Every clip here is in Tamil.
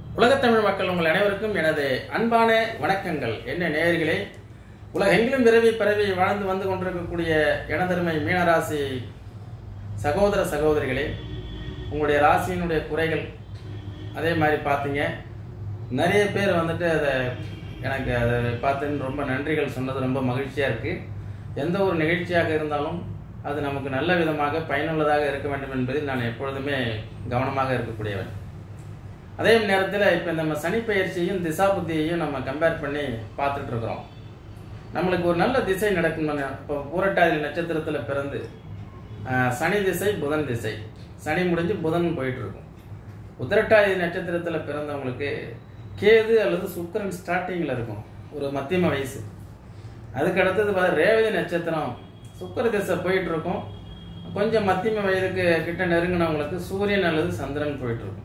உலகத்தமிழ் மக்கள் உங்கள் அனைவருக்கும் எனது அன்பான வணக்கங்கள் என்ன நேயர்களே உலகெங்கிலும் விரவி பரவி வாழ்ந்து வந்து கொண்டிருக்கக்கூடிய எனதருமை மீனராசி சகோதர சகோதரிகளே உங்களுடைய ராசியினுடைய குறைகள் அதே மாதிரி பார்த்தீங்க நிறைய பேர் வந்துட்டு அதை எனக்கு அதை பார்த்துன்னு ரொம்ப நன்றிகள் சொன்னது ரொம்ப மகிழ்ச்சியாக இருக்குது எந்த ஒரு நிகழ்ச்சியாக இருந்தாலும் அது நமக்கு நல்ல விதமாக பயனுள்ளதாக இருக்க வேண்டும் என்பதில் நான் எப்பொழுதுமே கவனமாக இருக்கக்கூடியவன் அதே நேரத்தில் இப்போ நம்ம சனி பயிற்சியையும் திசா புத்தியையும் நம்ம கம்பேர் பண்ணி பார்த்துட்டு இருக்கிறோம் நம்மளுக்கு ஒரு நல்ல திசை நடக்கணும் இப்போ பூரட்டாதி நட்சத்திரத்தில் பிறந்து ஆஹ், சனி திசை புதன் திசை சனி முடிஞ்சு புதன் போயிட்டு இருக்கும் உத்திரட்டாதி நட்சத்திரத்தில் பிறந்தவங்களுக்கு கேது அல்லது சுக்கிரன் ஸ்டார்டிங்கில் இருக்கும் ஒரு மத்தியம வயசு அதுக்கு அடுத்தது பார்த்தா ரேவதி நட்சத்திரம் சுக்கிர திசை போயிட்டு இருக்கும் கொஞ்சம் மத்தியம வயதுக்கு கிட்ட நெருங்கினவங்களுக்கு சூரியன் அல்லது சந்திரன் போயிட்டு இருக்கும்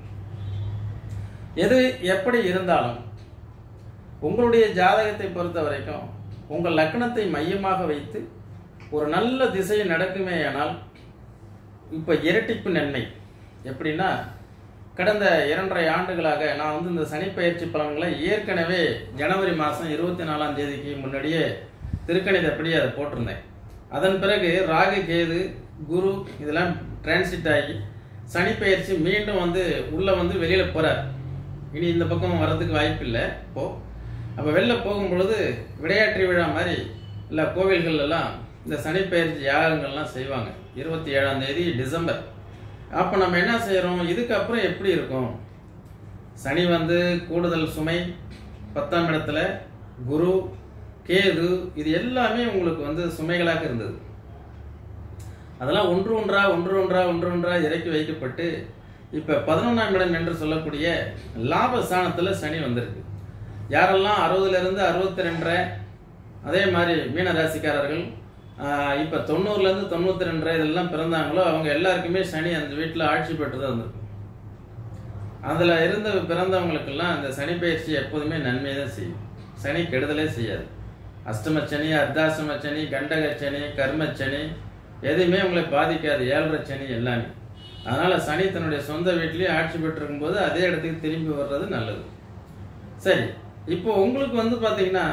எது எப்படி இருந்தாலும் உங்களுடைய ஜாதகத்தை பொறுத்த வரைக்கும் உங்கள் லக்னத்தை மையமாக வைத்து ஒரு நல்ல திசை நடக்குமேயானால் இப்போ இரட்டிப்பு நன்மை எப்படின்னா கடந்த இரண்டரை ஆண்டுகளாக நான் வந்து இந்த சனிப்பயிற்சி பலன்களை ஏற்கனவே ஜனவரி மாதம் இருபத்தி நாலாம் தேதிக்கு முன்னாடியே திருக்கணிதப்படி அதை போட்டிருந்தேன் அதன் பிறகு ராகு கேது குரு இதெல்லாம் டிரான்சிட் ஆகி சனிப்பெயர்ச்சி மீண்டும் வந்து உள்ளே வந்து வெளியில் போகிறார் இனி இந்த பக்கம் வர்றதுக்கு வாய்ப்பு இல்லை இப்போ அப்போ வெளில போகும் பொழுது விளையாட்டு விழா மாதிரி இல்லை கோவில்கள் எல்லாம் இந்த சனிப்பெயர்ச்சி யாகங்கள்லாம் செய்வாங்க இருபத்தி ஏழாம் தேதி டிசம்பர் அப்போ நம்ம என்ன செய்கிறோம் இதுக்கப்புறம் எப்படி இருக்கும் சனி வந்து கூடுதல் சுமை பத்தாம் இடத்துல குரு கேது இது எல்லாமே உங்களுக்கு வந்து சுமைகளாக இருந்தது அதெல்லாம் ஒன்று ஒன்றா ஒன்று ஒன்றா ஒன்று ஒன்றா இறக்கி வைக்கப்பட்டு இப்போ பதினொன்றாம் இடம் என்று சொல்லக்கூடிய லாப ஸ்தானத்தில் சனி வந்திருக்கு யாரெல்லாம் அறுபதுலேருந்து அறுபத்தி ரெண்டரை அதே மாதிரி மீன ராசிக்காரர்கள் இப்போ தொண்ணூறுலேருந்து தொண்ணூற்றி ரெண்டரை இதெல்லாம் பிறந்தாங்களோ அவங்க எல்லாருக்குமே சனி அந்த வீட்டில் ஆட்சி பெற்று தான் வந்திருக்கும் அதில் இருந்த பிறந்தவங்களுக்கெல்லாம் இந்த சனி பயிற்சி எப்போதுமே நன்மையை தான் செய்யும் சனி கெடுதலே செய்யாது அஷ்டமச்சனி அர்த்தாசிரமச்சனி கண்டகச்சனி கர்மச்சனி எதுவுமே உங்களை பாதிக்காது ஏழரை சனி எல்லாமே அதனால் சனி தன்னுடைய சொந்த வீட்லேயே ஆட்சி பெற்றிருக்கும் போது அதே இடத்துக்கு திரும்பி வர்றது நல்லது சரி இப்போ உங்களுக்கு வந்து பார்த்தீங்கன்னா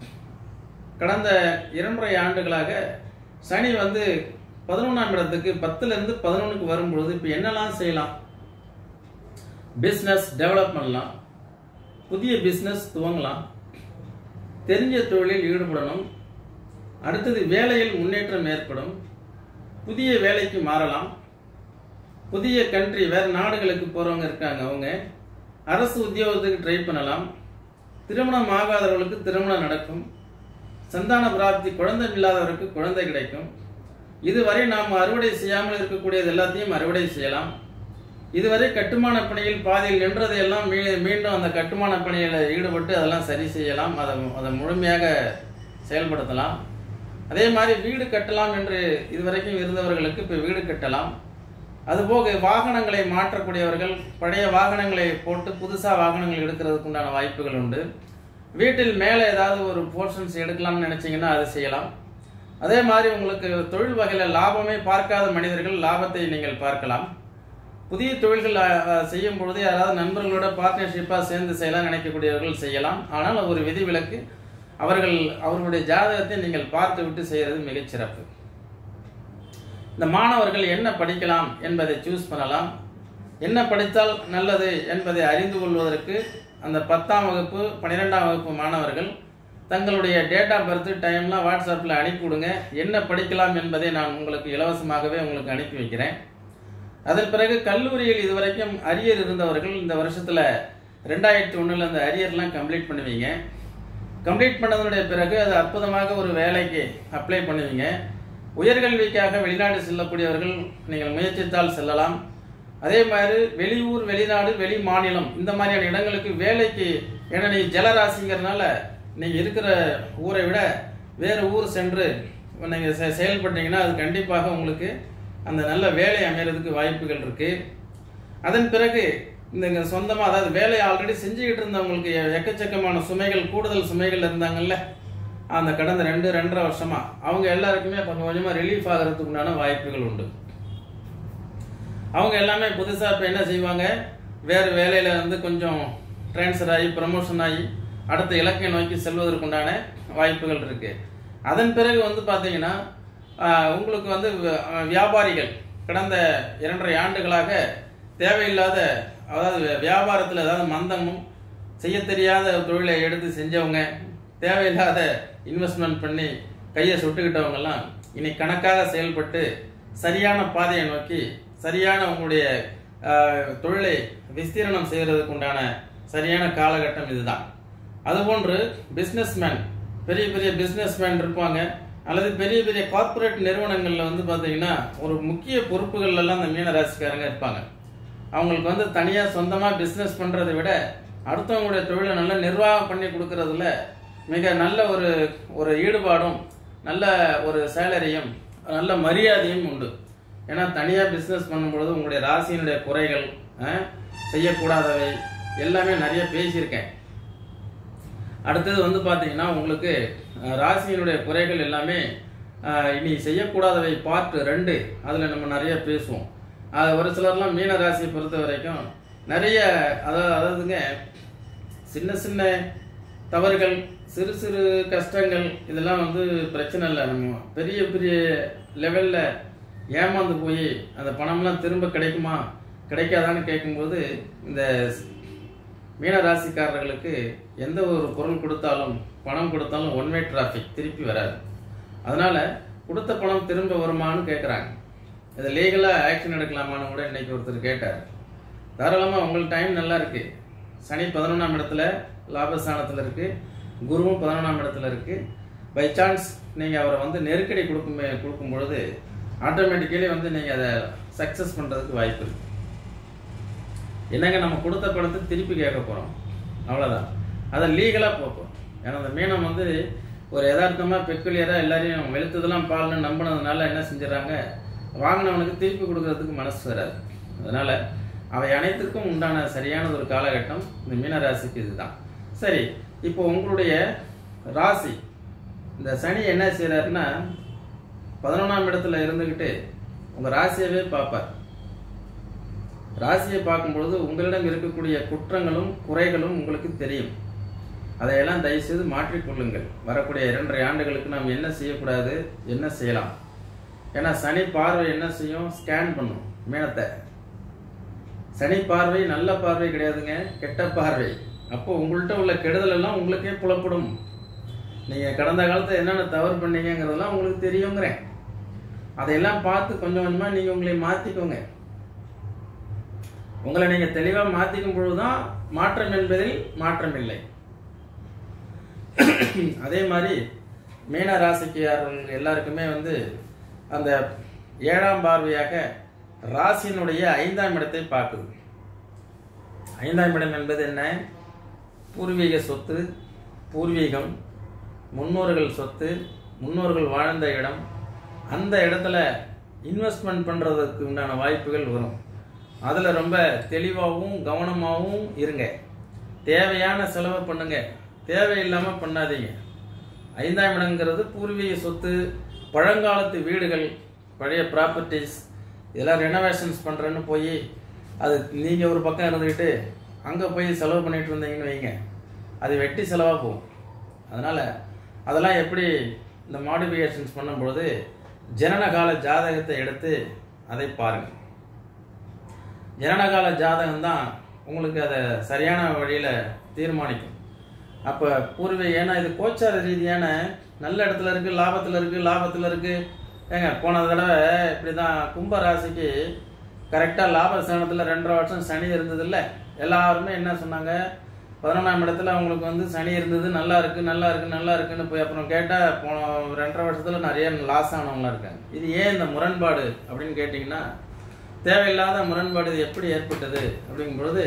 கடந்த இரண்டரை ஆண்டுகளாக சனி வந்து பதினொன்றாம் இடத்துக்கு பத்துலேருந்து பதினொன்றுக்கு வரும்பொழுது இப்போ என்னெல்லாம் செய்யலாம் பிஸ்னஸ் டெவலப் பண்ணலாம் புதிய பிஸ்னஸ் துவங்கலாம் தெரிஞ்ச தொழிலில் ஈடுபடணும் அடுத்தது வேலையில் முன்னேற்றம் ஏற்படும் புதிய வேலைக்கு மாறலாம் புதிய கண்ட்ரி வேறு நாடுகளுக்கு போகிறவங்க இருக்காங்க அவங்க அரசு உத்தியோகத்துக்கு ட்ரை பண்ணலாம் திருமணம் ஆகாதவர்களுக்கு திருமணம் நடக்கும் சந்தான பிராப்தி குழந்தை இல்லாதவருக்கு குழந்தை கிடைக்கும் இதுவரை நாம் அறுவடை செய்யாமல் இருக்கக்கூடியது எல்லாத்தையும் அறுவடை செய்யலாம் இதுவரை கட்டுமான பணியில் பாதியில் நின்றதையெல்லாம் மீ மீண்டும் அந்த கட்டுமான பணியில் ஈடுபட்டு அதெல்லாம் சரி செய்யலாம் அதை அதை முழுமையாக செயல்படுத்தலாம் அதே மாதிரி வீடு கட்டலாம் என்று இதுவரைக்கும் இருந்தவர்களுக்கு இப்போ வீடு கட்டலாம் அதுபோக வாகனங்களை மாற்றக்கூடியவர்கள் பழைய வாகனங்களை போட்டு புதுசாக வாகனங்கள் எடுக்கிறதுக்கு உண்டான வாய்ப்புகள் உண்டு வீட்டில் மேலே ஏதாவது ஒரு போர்ஷன்ஸ் எடுக்கலாம்னு நினச்சிங்கன்னா அது செய்யலாம் அதே மாதிரி உங்களுக்கு தொழில் வகையில் லாபமே பார்க்காத மனிதர்கள் லாபத்தை நீங்கள் பார்க்கலாம் புதிய தொழில்கள் அஹ், அஹ், செய்யும் பொழுது யாராவது நண்பர்களோட பார்ட்னர்ஷிப்பாக சேர்ந்து செய்யலாம் நினைக்கக்கூடியவர்கள் செய்யலாம் ஆனால் ஒரு விதிவிலக்கு அவர்கள் அவர்களுடைய ஜாதகத்தை நீங்கள் பார்த்து விட்டு செய்கிறது மிகச் சிறப்பு இந்த மாணவர்கள் என்ன படிக்கலாம் என்பதை சூஸ் பண்ணலாம் என்ன படித்தால் நல்லது என்பதை அறிந்து கொள்வதற்கு அந்த பத்தாம் வகுப்பு பன்னிரெண்டாம் வகுப்பு மாணவர்கள் தங்களுடைய டேட் ஆஃப் பர்த் டைம்லாம் வாட்ஸ்அப்பில் அனுப்பி விடுங்க என்ன படிக்கலாம் என்பதை நான் உங்களுக்கு இலவசமாகவே உங்களுக்கு அனுப்பி வைக்கிறேன் அதன் பிறகு கல்லூரியில் இதுவரைக்கும் அரியர் இருந்தவர்கள் இந்த வருஷத்தில் ரெண்டாயிரத்தி ஒன்றில் அந்த அரியர்லாம் கம்ப்ளீட் பண்ணுவீங்க கம்ப்ளீட் பண்ணதனுடைய பிறகு அது அற்புதமாக ஒரு வேலைக்கு அப்ளை பண்ணுவீங்க உயர்கல்விக்காக வெளிநாடு செல்லக்கூடியவர்கள் நீங்கள் முயற்சித்தால் செல்லலாம் அதே மாதிரி வெளியூர் வெளிநாடு வெளி மாநிலம் இந்த மாதிரியான இடங்களுக்கு வேலைக்கு ஏன்னா நீ ஜலராசிங்கிறதுனால நீங்கள் இருக்கிற ஊரை விட வேறு ஊர் சென்று நீங்கள் செ செயல்பட்டீங்கன்னா அது கண்டிப்பாக உங்களுக்கு அந்த நல்ல வேலை அமையறதுக்கு வாய்ப்புகள் இருக்கு அதன் பிறகு இந்த சொந்தமாக அதாவது வேலையை ஆல்ரெடி செஞ்சுக்கிட்டு இருந்தவங்களுக்கு எக்கச்சக்கமான சுமைகள் கூடுதல் சுமைகள் இருந்தாங்கல்ல அந்த கடந்த ரெண்டு ரெண்டரை வருஷமா அவங்க எல்லாருக்குமே கொஞ்சம் கொஞ்சமாக ரிலீஃப் ஆகிறதுக்கு உண்டான வாய்ப்புகள் உண்டு அவங்க எல்லாமே புதுசாக இப்போ என்ன செய்வாங்க வேறு வேலையில் வந்து கொஞ்சம் ட்ரான்ஸ்ஃபர் ஆகி ப்ரமோஷன் ஆகி அடுத்த இலக்கை நோக்கி செல்வதற்குண்டான வாய்ப்புகள் இருக்கு அதன் பிறகு வந்து பார்த்தீங்கன்னா ஆஹ், உங்களுக்கு வந்து வ- வியாபாரிகள் கடந்த இரண்டரை ஆண்டுகளாக தேவையில்லாத அதாவது வியாபாரத்தில் ஏதாவது மந்தமும் செய்ய தெரியாத ஒரு தொழிலை எடுத்து செஞ்சவங்க தேவையில்லாத இன்வெஸ்ட்மெண்ட் பண்ணி கையை சுட்டுக்கிட்டவங்கெல்லாம் இனி கணக்காக செயல்பட்டு சரியான பாதையை நோக்கி சரியான உங்களுடைய ஆஹ், தொழிலை விஸ்தீரணம் செய்கிறதுக்கு உண்டான சரியான காலகட்டம் இதுதான் அதுபோன்று பிஸ்னஸ்மேன் பெரிய பெரிய பிஸ்னஸ்மேன் இருப்பாங்க அல்லது பெரிய பெரிய கார்ப்பரேட் நிறுவனங்களில் வந்து பார்த்தீங்கன்னா ஒரு முக்கிய பொறுப்புகள்ல எல்லாம் இந்த மீன ராசிக்காரங்க இருப்பாங்க அவங்களுக்கு வந்து தனியாக சொந்தமாக பிஸ்னஸ் பண்ணுறதை விட அடுத்தவங்களுடைய தொழிலை நல்லா நிர்வாகம் பண்ணி கொடுக்கறதுல மிக நல்ல ஒரு ஒரு ஈடுபாடும் நல்ல ஒரு சேலரியும் நல்ல மரியாதையும் உண்டு ஏன்னா தனியாக பிஸ்னஸ் பண்ணும்பொழுது உங்களுடைய ராசியினுடைய குறைகள் அஹ், செய்யக்கூடாதவை எல்லாமே நிறைய பேசியிருக்கேன் அடுத்தது வந்து பார்த்தீங்கன்னா உங்களுக்கு அஹ், ராசியினுடைய குறைகள் எல்லாமே அஹ், இனி செய்யக்கூடாதவை பார்ட் ரெண்டு அதில் நம்ம நிறைய பேசுவோம் அது ஒரு சிலர்லாம் மீன ராசியை பொறுத்த வரைக்கும் நிறைய அதாவது அதாவதுங்க சின்ன சின்ன தவறுகள் சிறு சிறு கஷ்டங்கள் இதெல்லாம் வந்து பிரச்சனை இல்லை நம்ம பெரிய பெரிய லெவலில் ஏமாந்து போய் அந்த பணம்லாம் திரும்ப கிடைக்குமா கிடைக்காதான்னு கேட்கும்போது இந்த மீன ராசிக்காரர்களுக்கு எந்த ஒரு பொருள் கொடுத்தாலும் பணம் கொடுத்தாலும் ஒன் வே டிராஃபிக் திருப்பி வராது அதனால கொடுத்த பணம் திரும்ப வருமான்னு கேட்குறாங்க இதை லீகலாக ஆக்ஷன் எடுக்கலாமான்னு கூட இன்னைக்கு ஒருத்தர் கேட்டார் தாராளமாக உங்களுக்கு டைம் நல்லா இருக்கு சனி பதினொன்றாம் இடத்துல லாபஸ்தானத்தில் இருக்கு குருவும் பதினொன்றாம் இடத்துல இருக்கு பை சான்ஸ் நீங்கள் அவரை வந்து நெருக்கடி கொடுக்கும் கொடுக்கும் பொழுது ஆட்டோமேட்டிக்கலி வந்து நீங்கள் அதை சக்ஸஸ் பண்ணுறதுக்கு வாய்ப்பு இருக்கு என்னங்க நம்ம கொடுத்த பணத்தை திருப்பி கேட்க போகிறோம் அவ்வளோதான் அதை லீகலாக போப்போம் ஏன்னா அந்த மீனம் வந்து ஒரு யதார்த்தமாக பெக்குலியராக எல்லாரையும் வெளுத்ததெல்லாம் பால்னு நம்பினதுனால என்ன செஞ்சிடறாங்க வாங்கினவனுக்கு திருப்பி கொடுக்கறதுக்கு மனசு வராது அதனால அவை அனைத்துக்கும் உண்டான சரியானது ஒரு காலகட்டம் இந்த மீன ராசிக்கு இதுதான் சரி இப்போ உங்களுடைய ராசி இந்த சனி என்ன செய்யறாருன்னா பதினொன்றாம் இடத்துல இருந்துக்கிட்டு உங்க ராசியவே பார்ப்பார் ராசியை பார்க்கும்பொழுது உங்களிடம் இருக்கக்கூடிய குற்றங்களும் குறைகளும் உங்களுக்கு தெரியும் அதையெல்லாம் தயவுசெய்து மாற்றிக்கொள்ளுங்கள் வரக்கூடிய இரண்டரை ஆண்டுகளுக்கு நாம் என்ன செய்யக்கூடாது என்ன செய்யலாம் ஏன்னா சனி பார்வை என்ன செய்யும் ஸ்கேன் பண்ணும் மீனத்தை சனி பார்வை நல்ல பார்வை கிடையாதுங்க கெட்ட பார்வை அப்போ உங்கள்கிட்ட உள்ள கெடுதல் எல்லாம் உங்களுக்கே புலப்படும் நீங்க கடந்த காலத்துல என்னென்ன தவறு பண்ணீங்கங்கிறதெல்லாம் உங்களுக்கு தெரியுங்கிறேன் அதையெல்லாம் பார்த்து கொஞ்சம் கொஞ்சமா நீங்க உங்களை மாத்திக்கோங்க உங்களை நீங்க தெளிவா மாத்திக்கும் பொழுதுதான் மாற்றம் என்பதில் மாற்றம் இல்லை அதே மாதிரி மீன ராசிக்காரர்கள் எல்லாருக்குமே வந்து அந்த ஏழாம் பார்வையாக ராசியினுடைய ஐந்தாம் இடத்தை பார்க்குது ஐந்தாம் இடம் என்பது என்ன பூர்வீக சொத்து பூர்வீகம் முன்னோர்கள் சொத்து முன்னோர்கள் வாழ்ந்த இடம் அந்த இடத்துல இன்வெஸ்ட்மெண்ட் பண்ணுறதுக்கு உண்டான வாய்ப்புகள் வரும் அதில் ரொம்ப தெளிவாகவும் கவனமாகவும் இருங்க தேவையான செலவை பண்ணுங்க தேவையில்லாமல் பண்ணாதீங்க ஐந்தாம் இடங்கிறது பூர்வீக சொத்து பழங்காலத்து வீடுகள் பழைய ப்ராப்பர்ட்டிஸ் இதெல்லாம் ரெனோவேஷன்ஸ் பண்ணுறேன்னு போய் அது நீங்கள் ஒரு பக்கம் இருந்துக்கிட்டு அங்கே போய் செலவு பண்ணிட்டு இருந்தீங்கன்னு வைங்க அது வெட்டி செலவாக போகும் அதனால் அதெல்லாம் எப்படி இந்த மாடிஃபிகேஷன்ஸ் பண்ணும்பொழுது ஜனனகால ஜாதகத்தை எடுத்து அதை பாருங்கள் ஜனனகால ஜாதகம் தான் உங்களுக்கு அதை சரியான வழியில் தீர்மானிக்கும் அப்போ பூர்வீக ஏன்னா இது கோச்சார ரீதியான நல்ல இடத்துல இருக்கு லாபத்தில் இருக்கு லாபத்தில் இருக்கு ஏங்க போன தடவை இப்படி தான் கும்ப ராசிக்கு கரெக்டாக லாபஸ்தானத்தில் ரெண்டரை வருஷம் சனி இருந்தது இல்லை எல்லாருமே என்ன சொன்னாங்க பதினொன்றாம் இடத்துல அவங்களுக்கு வந்து சனி இருந்தது நல்லா இருக்கு நல்லா இருக்கு நல்லா இருக்குன்னு போய் அப்புறம் கேட்டால் போன ரெண்டரை வருஷத்துல நிறைய லாஸ் ஆனவங்களாம் இருக்காங்க இது ஏன் இந்த முரண்பாடு அப்படின்னு கேட்டிங்கன்னா தேவையில்லாத முரண்பாடு இது எப்படி ஏற்பட்டது அப்படிங்கும் பொழுது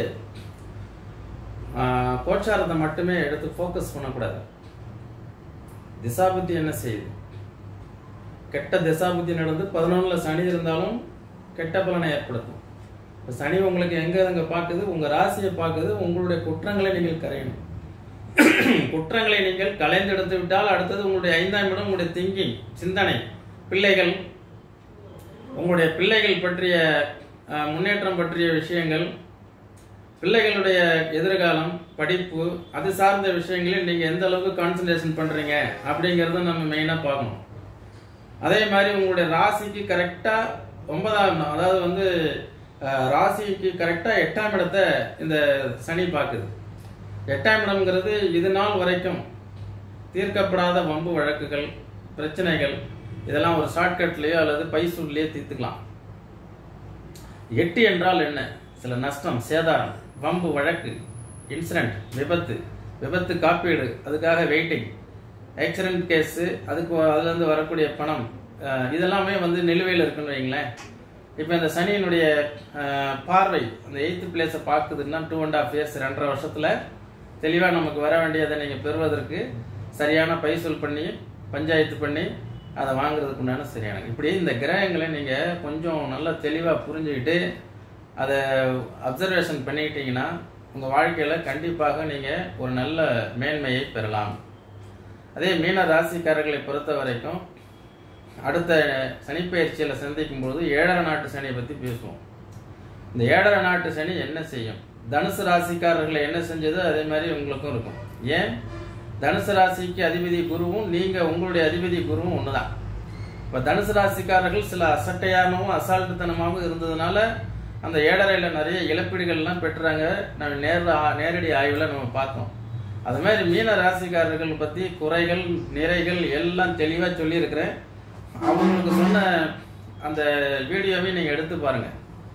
ஆஹ், கோச்சாரத்தை மட்டுமே எடுத்து ஃபோக்கஸ் பண்ணக்கூடாது திசாபுத்தி என்ன செய்யுது கெட்ட திசாபுத்தி நடந்து பதினொன்றில் சனி இருந்தாலும் கெட்ட பலனை ஏற்படுத்தும் இப்ப சனி உங்களுக்கு எங்க அங்க பார்க்குது உங்க ராசியை பார்க்குது உங்களுடைய குற்றங்களை நீங்கள் கரையணும் குற்றங்களை நீங்கள் கலைந்தெடுத்து விட்டால் அடுத்தது உங்களுடைய ஐந்தாம் இடம் உங்களுடைய திங்கிங் சிந்தனை பிள்ளைகள் உங்களுடைய பிள்ளைகள் பற்றிய அஹ், முன்னேற்றம் பற்றிய விஷயங்கள் பிள்ளைகளுடைய எதிர்காலம் படிப்பு அது சார்ந்த விஷயங்களில் நீங்கள் எந்த அளவுக்கு கான்சன்ட்ரேஷன் பண்ணுறீங்க அப்படிங்கிறத நம்ம மெயினாக பார்க்கணும் அதே மாதிரி உங்களுடைய ராசிக்கு கரெக்டாக ஒன்பதாம் இடம், அதாவது வந்து அஹ், ராசிக்கு கரெக்டாக எட்டாம் இடத்தை இந்த சனி பார்க்குது எட்டாம் இடம்ங்கிறது இது நாள் வரைக்கும் தீர்க்கப்படாத வம்பு வழக்குகள் பிரச்சனைகள் இதெல்லாம் ஒரு ஷார்ட்கட்லேயோ அல்லது பைசூல்லையோ தீர்த்துக்கலாம் எட்டு என்றால் என்ன சில நஷ்டம் சேதாரம் வம்பு வழக்கு இன்சிடென்ட் விபத்து விபத்து காப்பீடு அதுக்காக வெயிட்டிங் ஆக்சிடென்ட் கேஸு அதுக்கு அதுலேருந்து வரக்கூடிய பணம் அஹ், இதெல்லாமே வந்து நிலுவையில் இருக்குன்னு வைங்களேன் இப்போ இந்த சனியினுடைய அஹ், பார்வை அந்த எயித்து பிளேஸை பார்க்குதுன்னா டூ அண்ட் ஆஃப் இயர்ஸ் ரெண்டரை வருஷத்தில் தெளிவாக நமக்கு வர வேண்டியதை நீங்கள் பெறுவதற்கு சரியான பைசூல் பண்ணி பஞ்சாயத்து பண்ணி அதை வாங்குறதுக்கு உண்டான சரியான இப்படி இந்த கிரகங்களை நீங்கள் கொஞ்சம் நல்லா தெளிவாக புரிஞ்சுக்கிட்டு அதை அப்சர்வேஷன் பண்ணிக்கிட்டீங்கன்னா உங்கள் வாழ்க்கையில் கண்டிப்பாக நீங்கள் ஒரு நல்ல மேன்மையை பெறலாம் அதே மீன ராசிக்காரர்களை பொறுத்த வரைக்கும் அடுத்த சனிப்பயிற்சியில் சந்திக்கும் பொழுது ஏழரை நாட்டு சனியை பற்றி பேசுவோம் இந்த ஏழரை நாட்டு சனி என்ன செய்யும் தனுசு ராசிக்காரர்களை என்ன செஞ்சதோ அதே மாதிரி உங்களுக்கும் இருக்கும் ஏன் தனுசு ராசிக்கு அதிபதி குருவும் நீங்கள் உங்களுடைய அதிபதி குருவும் ஒன்று தான் இப்போ தனுசு ராசிக்காரர்கள் சில அசட்டையானவும் அசால்ட்டுத்தனமாகவும் இருந்ததுனால அந்த ஏழரையில் நிறைய இழப்பீடுகள்லாம் பெற்றாங்க நம்ம நேர நேரடி ஆய்வில் நம்ம பார்த்தோம் அது மாதிரி மீன ராசிக்காரர்கள் பற்றி குறைகள் நிறைகள் எல்லாம் தெளிவாக சொல்லியிருக்கிறேன் அவங்களுக்கு சொன்ன அந்த வீடியோவை நீங்கள் எடுத்து பாருங்கள்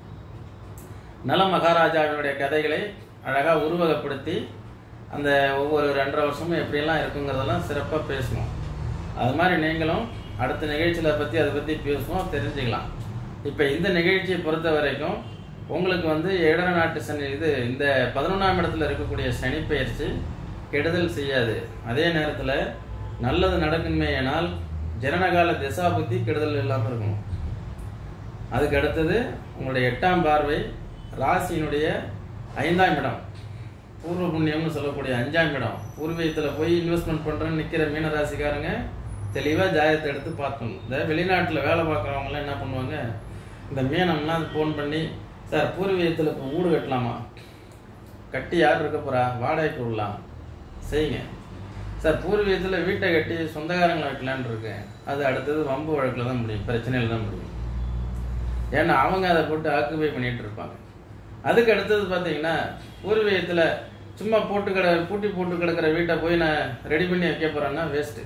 நல மகாராஜாவினுடைய கதைகளை அழகாக உருவகப்படுத்தி அந்த ஒவ்வொரு ரெண்டரை வருஷமும் எப்படியெல்லாம் இருக்குங்கிறதெல்லாம் சிறப்பாக பேசுவோம் அது மாதிரி நீங்களும் அடுத்த நிகழ்ச்சியில் பற்றி அதை பற்றி பேசுவோம் தெரிஞ்சுக்கலாம் இப்போ இந்த நிகழ்ச்சியை பொறுத்த வரைக்கும் உங்களுக்கு வந்து ஏழரை நாட்டு சனி இது இந்த பதினொன்றாம் இடத்துல இருக்கக்கூடிய சனி பயிற்சி கெடுதல் செய்யாது அதே நேரத்தில் நல்லது நடக்குமேயானால் ஜனனகால திசா புத்தி கெடுதல் இல்லாமல் இருக்கணும் அதுக்கு அடுத்தது உங்களுடைய எட்டாம் பார்வை ராசியினுடைய ஐந்தாம் இடம் பூர்வ புண்ணியம்னு சொல்லக்கூடிய அஞ்சாம் இடம் பூர்வீகத்தில் போய் இன்வெஸ்ட்மெண்ட் பண்ணுறேன்னு நிற்கிற மீன ராசிக்காரங்க தெளிவாக ஜாயத்தை எடுத்து பார்க்கணும் இந்த வெளிநாட்டில் வேலை பார்க்குறவங்களாம் என்ன பண்ணுவாங்க இந்த மீனம்லாம் ஃபோன் பண்ணி சார் பூர்வீகத்தில் இப்போ வீடு கட்டலாமா கட்டி யார் இருக்க போகிறா வாடகைக்கு விடலாம் செய்யுங்க சார் பூர்வீகத்தில் வீட்டை கட்டி சொந்தக்காரங்களை வைக்கலான்னு இருக்கேன் அது அடுத்தது வம்பு வழக்கில் தான் முடியும் பிரச்சனையில் தான் முடியும் ஏன்னா அவங்க அதை போட்டு ஆக்குபை பண்ணிட்டு இருப்பாங்க அதுக்கு அடுத்தது பார்த்தீங்கன்னா பூர்வீகத்தில் சும்மா போட்டு கிட பூட்டி போட்டு கிடக்கிற வீட்டை போய் நான் ரெடி பண்ணி வைக்க போறேன்னா வேஸ்ட்டு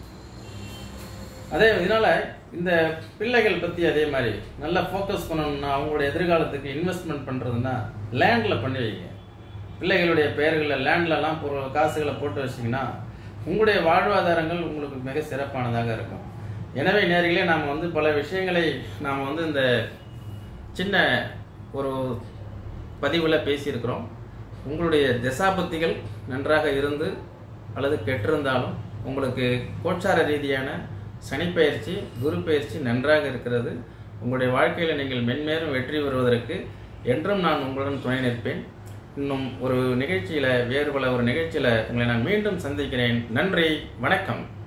அதே இதனால இந்த பிள்ளைகள் பற்றி அதே மாதிரி நல்லா ஃபோக்கஸ் பண்ணணும்னா அவங்களோட எதிர்காலத்துக்கு இன்வெஸ்ட்மெண்ட் பண்ணுறதுன்னா லேண்டில் பண்ணி வைங்க பிள்ளைகளுடைய பெயர்களில் லேண்ட்லலாம் பொருள் காசுகளை போட்டு வச்சிங்கன்னா உங்களுடைய வாழ்வாதாரங்கள் உங்களுக்கு மிக சிறப்பானதாக இருக்கும் எனவே நேர்களே நாம் வந்து பல விஷயங்களை நாம் வந்து இந்த சின்ன ஒரு பதிவில் பேசியிருக்கிறோம் உங்களுடைய திசாபத்திகள் நன்றாக இருந்து அல்லது கெட்டிருந்தாலும் உங்களுக்கு கோச்சார ரீதியான சனிப்பயிற்சி குரு பயிற்சி நன்றாக இருக்கிறது உங்களுடைய வாழ்க்கையில் நீங்கள் மென்மேலும் வெற்றி பெறுவதற்கு என்றும் நான் உங்களுடன் துணை நிற்பேன் இன்னும் ஒரு நிகழ்ச்சியில் வேறு பல ஒரு நிகழ்ச்சியில் உங்களை நான் மீண்டும் சந்திக்கிறேன் நன்றி வணக்கம்